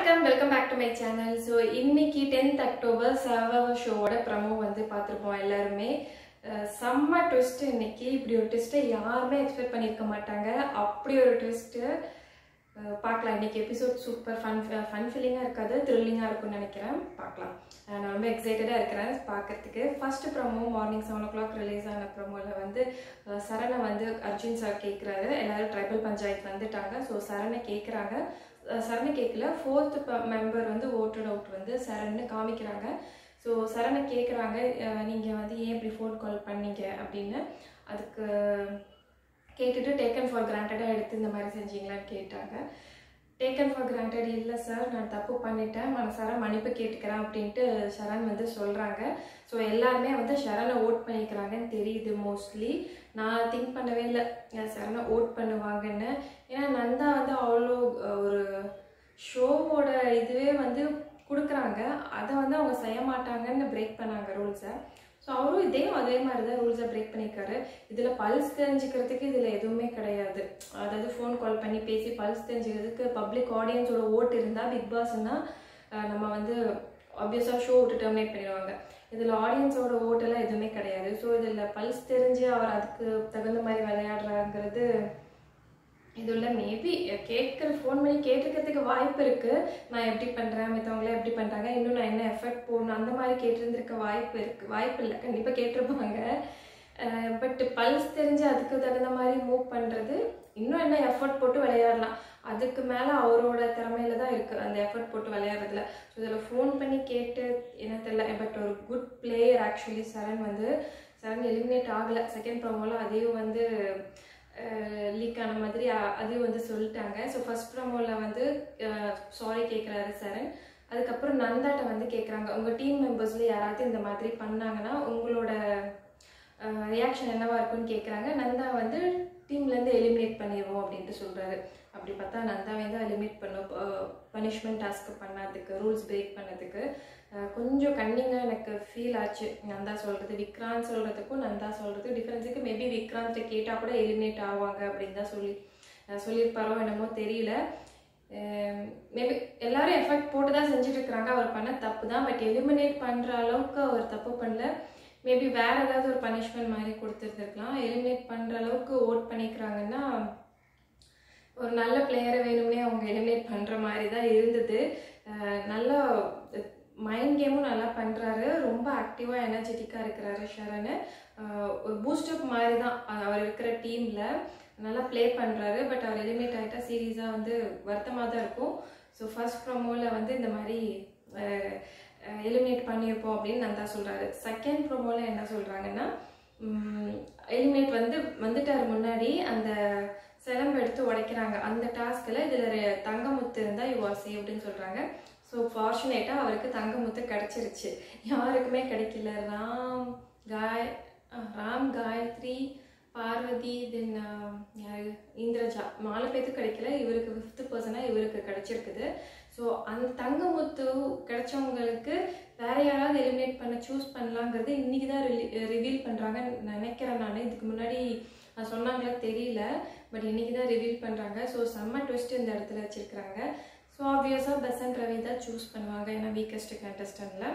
வணக்கம் welcome back to my channel so இன்னைக்கு tenth October Survivor ஷோவோட ப்ரமோ வந்து பார்த்துருப்போம் எல்லாருமே அஹ் செம்ம ட்விஸ்ட் இன்னைக்கு இப்படி ஒரு ட்விஸ்ட்டை யாருமே எக்ஸ்பெக்ட் பண்ணியிருக்க மாட்டாங்க அப்படி ஒரு ட்விஸ்ட்டு பார்க்கலாம் இன்னைக்கு எபிசோட் சூப்பர் ஃபன் ஃபன் ஃபீலிங்காக இருக்காது த்ரில்லிங்காக இருக்கும்னு நினைக்கிறேன் பார்க்கலாம் அஹ் நான் ரொம்ப எக்ஸைட்டடாக இருக்கிறேன் பார்க்கறதுக்கு first promo morning seven o'clock release ஆன ப்ரமோவில் வந்து அஹ் சரணை வந்து அர்ஜுன் சார் கேட்குறாரு எல்லாரும் ட்ரைபல் பஞ்சாயத்து வந்துட்டாங்க ஸோ சரணை கேட்குறாங்க சரணை கேட்கல ஃபோர்த் மெம்பர் வந்து ஓட்டட் அவுட் வந்து சரண்னு காமிக்கிறாங்க ஸோ சரணை கேட்குறாங்க நீங்கள் வந்து ஏன் இப்படி ஃபோன் கால் பண்ணீங்க அப்படின்னு அதுக்கு கேட்டுட்டு டேக்கன் ஃபார் கிராண்டடாக எடுத்து இந்த மாதிரி செஞ்சீங்களான்னு கேட்டாங்க டேக்கன் ஃபார் கிராண்டட் இல்லை சார் நான் தப்பு பண்ணிட்டேன் மனசார மன்னிப்பு கேட்டுக்கிறேன் அப்படின்ட்டு சரண் வந்து சொல்கிறாங்க ஸோ எல்லாருமே வந்து சரணை ஓட் பண்ணிக்கிறாங்கன்னு தெரியுது மோஸ்ட்லி நான் திங்க் பண்ணவே இல்லை சரணை ஓட் பண்ணுவாங்கன்னு ஏன்னா நந்தா வந்து அவ்வளோ அஹ், ஒரு ஷோவோட இதுவே வந்து கொடுக்குறாங்க அதை வந்து அவங்க செய்ய மாட்டாங்கன்னு பிரேக் பண்ணாங்க ரூல்ஸை ஸோ அவரும் இதே அதே மாதிரி தான் ரூல்ஸை பிரேக் பண்ணியிருக்காரு இதில் பல்ஸ் தெரிஞ்சுக்கிறதுக்கு இதில் எதுவுமே கிடையாது அதாவது ஃபோன் கால் பண்ணி பேசி பல்ஸ் தெரிஞ்சுக்கிறதுக்கு பப்ளிக் ஆடியன்ஸோட ஓட்டு இருந்தால் பிக் பாஸ்னா நம்ம வந்து ஆப்வியஸாக ஷோ விட்டு டெர்மினேட் பண்ணிடுவாங்க இதில் ஆடியன்ஸோட ஓட்டெல்லாம் எதுவுமே கிடையாது ஸோ இதில் பல்ஸ் தெரிஞ்சு அவர் அதுக்கு தகுந்த மாதிரி விளையாடுறாங்கிறது இதில் மேபி கேட்குற ஃபோன் பண்ணி கேட்டிருக்கிறதுக்கு வாய்ப்பு இருக்குது நான் எப்படி பண்ணுறேன் மற்றவங்களாம் எப்படி பண்ணுறாங்க இன்னும் நான் என்ன எஃபெக்ட் போடணும் அந்த மாதிரி கேட்டிருந்திருக்க வாய்ப்பு இருக்குது வாய்ப்பு இல்லை கண்டிப்பாக கேட்டிருப்பாங்க பட் பல்ஸ் தெரிஞ்சு அதுக்கு தகுந்த மாதிரி மூவ் பண்ணுறது இன்னும் என்ன எஃபர்ட் போட்டு விளையாடலாம் அதுக்கு மேலே அவரோட திறமையில தான் இருக்குது அந்த எஃபர்ட் போட்டு விளையாடுறதுல ஸோ இதில் ஃபோன் பண்ணி கேட்டு என்ன தெரியல பட் ஒரு குட் பிளேயர் ஆக்சுவலி சரண் வந்து சரண் எலிமினேட் ஆகலை செகண்ட் ப்ரோமோவில் அதையும் வந்து லீக் ஆன மாதிரி அ- அதையும் வந்து சொல்லிட்டாங்க ஸோ ஃபர்ஸ்ட் ப்ரோமோவில் வந்து சாரி கேட்குறாரு சரண் அதுக்கப்புறம் நந்தாட்ட வந்து கேட்குறாங்க உங்கள் டீம் மெம்பர்ஸில் யாராவது இந்த மாதிரி பண்ணாங்கன்னா உங்களோட ரியாக்ஷன் என்னவா இருக்கும்னு கேட்குறாங்க நந்தா வந்து டீம்லேருந்து எலிமினேட் பண்ணிடுவோம் அப்படின்ட்டு சொல்கிறாரு அப்படி பார்த்தா நந்தாவை தான் எலிமினேட் பண்ணும் பனிஷ்மெண்ட் டாஸ்க் பண்ணதுக்கு ரூல்ஸ் பிரேக் பண்ணதுக்கு அஹ், கொஞ்சம் கன்னிங்காக எனக்கு ஃபீல் ஆச்சு நந்தா சொல்கிறது விக்ராந்த் சொல்கிறதுக்கும் நந்தா சொல்கிறதுக்கும் டிஃப்ரென்ஸுக்கு மேபி விக்ராந்த் கேட்டால் கூட எலிமினேட் ஆவாங்க அப்படின்னு தான் சொல்லி அஹ், சொல்லியிருப்பாரோ என்னமோ தெரியல மேபி எல்லாரும் எஃபெக்ட் போட்டு தான் செஞ்சுட்டு இருக்கிறாங்க அவர் பண்ண தப்பு தான் பட் எலிமினேட் பண்ணுற அளவுக்கு அவர் தப்பு பண்ணல மேபி வேற ஏதாவது ஒரு பனிஷ்மெண்ட் மாதிரி கொடுத்துருந்துருக்கலாம் எலிமினேட் பண்ணுற அளவுக்கு ஓட் பண்ணிக்கிறாங்கன்னா ஒரு நல்ல பிளேயரை வேணும்னே அவங்க எலிமினேட் பண்ணுற மாதிரி தான் இருந்தது அஹ் நல்ல மைண்ட் கேமும் நல்லா பண்ணுறாரு ரொம்ப ஆக்டிவாக எனர்ஜெட்டிக்காக இருக்கிறாரு ஷரண் அஹ் ஒரு பூஸ்டப் மாதிரி தான் அஹ் அவர் இருக்கிற டீமில் நல்லா ப்ளே பண்ணுறாரு பட் அவர் எலிமினேட் ஆகிட்டா சீரியஸாக வந்து வருத்தமாக தான் இருக்கும் ஸோ ஃபர்ஸ்ட் ப்ரோமோவில் வந்து இந்த மாதிரி எலிமினேட் பண்ணியிருப்போம் அப்படின்னு நந்தா சொல்கிறாரு செகண்ட் ப்ரோமோவில் என்ன சொல்கிறாங்கன்னா எலிமினேட் வந்து வந்துட்டார் முன்னாடி அந்த சிலம்பு எடுத்து உடைக்கிறாங்க அந்த டாஸ்கில் இதில் தங்கமுத்து இருந்தால் யூ ஆர் சேவ்டுன்னு சொல்கிறாங்க ஸோ ஃபார்ச்சுனேட்டாக அவருக்கு தங்கமுத்து கிடச்சிருச்சு யாருக்குமே கிடைக்கல ராம் காய் அஹ் ராம் காயத்ரி பார்வதி தென் யாரு இந்திரஜா நாலு பேத்துக்கு கிடைக்கல இவருக்கு ஃபிஃப்த்து பர்சனாக இவருக்கு கிடைச்சிருக்குது ஸோ அந்த தங்கமுத்து கிடைச்சவங்களுக்கு வேற யாராவது எலிமினேட் பண்ண சூஸ் பண்ணலாங்கிறது இன்னைக்கு தான் ரிவீல் பண்ணுறாங்கன்னு நினைக்கிறேன் நான் இதுக்கு முன்னாடி நான் சொன்னாங்களா தெரியல பட் இன்னைக்கு தான் ரிவீல் பண்ணுறாங்க ஸோ செம்ம ட்விஸ்ட் இந்த இடத்துல வச்சிருக்கிறாங்க ஸோ ஆப்வியஸாக பெசன்ட் ரவி தான் சூஸ் பண்ணுவாங்க ஏன்னா வீக்கஸ்ட் கண்டஸ்டன்ட்ல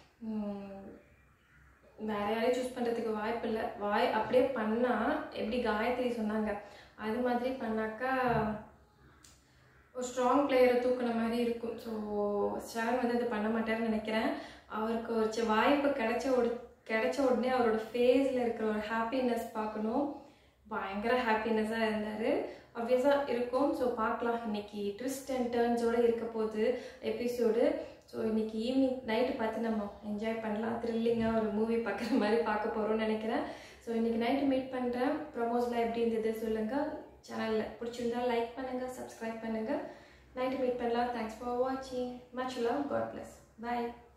வேற யாரையும் சூஸ் பண்ணுறதுக்கு வாய்ப்பு இல்லை வாய் அப்படியே பண்ணால் எப்படி காயத்ரி சொன்னாங்க அது மாதிரி பண்ணாக்கா ஒரு ஸ்ட்ராங் பிளேயரை தூக்குன மாதிரி இருக்கும் ஸோ ஷரண் வந்து அதை பண்ண மாட்டாருன்னு நினைக்கிறேன் அவருக்கு ஒரு சி- வாய்ப்பு கிடைச்ச உட கிடைச்ச உடனே அவரோட ஃபேஸில் இருக்கிற ஒரு ஹாப்பினஸ் பார்க்கணும் பயங்கர ஹாப்பினஸ்ஸாக இருந்தார் ஆப்வியஸாக இருக்கும் ஸோ பார்க்கலாம் இன்னைக்கு ட்விஸ்ட் அண்ட் டேர்ன்ஸோடு இருக்க போகுது எபிசோடு ஸோ இன்னைக்கு ஈவினிங் நைட்டு பார்த்து நம்ம என்ஜாய் பண்ணலாம் த்ரில்லிங்காக ஒரு மூவி பார்க்குற மாதிரி பார்க்க போகிறோம்னு நினைக்கிறேன் ஸோ இன்னைக்கு நைட்டு மீட் பண்ணுறேன் ப்ரமோஸ்லாம் எப்படி இருந்தது சொல்லுங்கள் சேனலில் பிடிச்சிருந்தா லைக் பண்ணுங்கள் சப்ஸ்கிரைப் பண்ணுங்கள் நைட்டு மீட் பண்ணலாம் தேங்க்ஸ் ஃபார் வாட்சிங் மச் லவ் காட் பிளஸ் பாய்